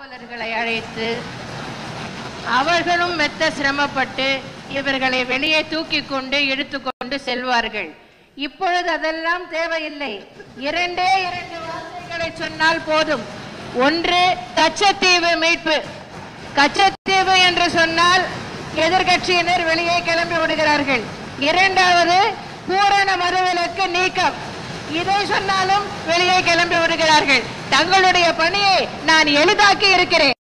காவலர்களை அழைத்து அவர்களும் மெத்த சிரமப்பட்டு இவர்களை வெளியே தூக்கி கொண்டு இழுத்து கொண்டு செல்வார்கள் இப்பொழுது அதெல்லாம் தேவையில்லை இரண்டே இரண்டு வார்த்தைகளை சொன்னால் போதும் ஒன்று கச்சத்தீவு மீட்பு கச்சத்தீவு என்று சொன்னால் எதிர்க்கட்சியினர் வெளியே கிளம்பி விடுகிறார்கள் இரண்டாவது பூரண மதுவிலக்கு நீக்கம் இதை சொன்னாலும் வெளியே கிளம்பி விடுகிறார்கள் தங்களுடைய பணியை நான் எளிதாக்கி இருக்கிறேன்